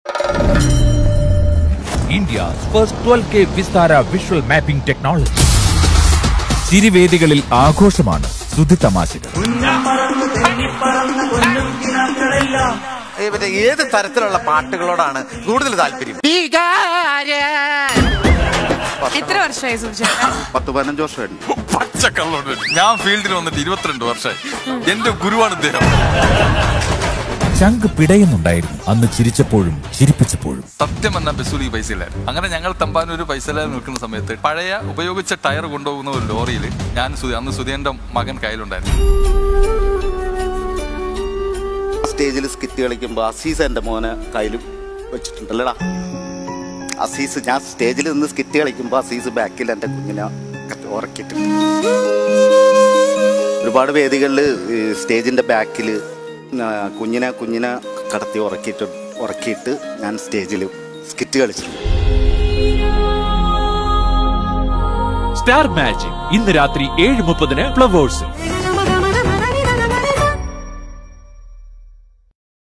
India's first 12K Vistara visual mapping technology. ചിരിവേദികളിൽ ആഘോഷമാണ് ശ്രുതി തമാശകൾ ഏ, മറ്റേ ഏത് തരത്തിലുള്ള പാട്ടുകളോടാണ് കൂടുതൽ താല്പര്യം എത്ര വർഷമായി സുചേട്ടാ പത്ത് പതിനഞ്ച് വർഷമായിരുന്നു പച്ചക്കള്ളോട് ഞാൻ ഫീൽഡിൽ വന്നിട്ട് ഇരുപത്തിരണ്ട് വർഷമായി എന്റെ ഗുരുവാണ് ഇദ്ദേഹം ചങ്ക് പിടയുന്നുണ്ടായിരുന്നു അന്ന് ചിരിച്ചപ്പോഴും ചിരിപ്പിച്ചപ്പോഴും സത്യം എന്നാ ബസ്സൂലി പൈസ ഇല്ലായിരുന്നു അങ്ങനെ ഞങ്ങൾ തമ്പാനൂര് പൈസ ഇല്ലാതെ നിൽക്കുന്ന സമയത്ത് പഴയ ഉപയോഗിച്ച ടയർ കൊണ്ടുപോകുന്ന ഒരു ലോറിയിൽ ഞാൻ സുധി- അന്ന് സുധീന്റെ മകൻ കയ്യിലുണ്ടായിരുന്നു സ്റ്റേജിൽ സ്കിറ്റ് കളിക്കുമ്പോൾ അസീസ് എൻ്റെ മോനെ കയ്യിലും വെച്ചിട്ടുണ്ടല്ലടാ അസീസ് ഞാൻ സ്റ്റേജിൽ നിന്ന് സ്കിറ്റ് കളിക്കുമ്പോൾ അസീസ് ബാക്കിൽ എൻ്റെ കുഞ്ഞിനെ കത്ത് ഉറക്കിയിട്ടുണ്ട് ഒരുപാട് വേദികളിൽ സ്റ്റേജിൻ്റെ ബാക്കിൽ കുഞ്ഞിനെ കുഞ്ഞിനെ കടത്തി ഉറക്കിയിട്ട് ഉറക്കിയിട്ട് ഞാൻ സ്റ്റേജിൽ സ്കിറ്റ് കളിച്ചിട്ടുണ്ട് സ്റ്റാർ മാജിക് ഇന്ന് രാത്രി ഏഴ് മുപ്പതിന് ഫ്ലവേഴ്സ്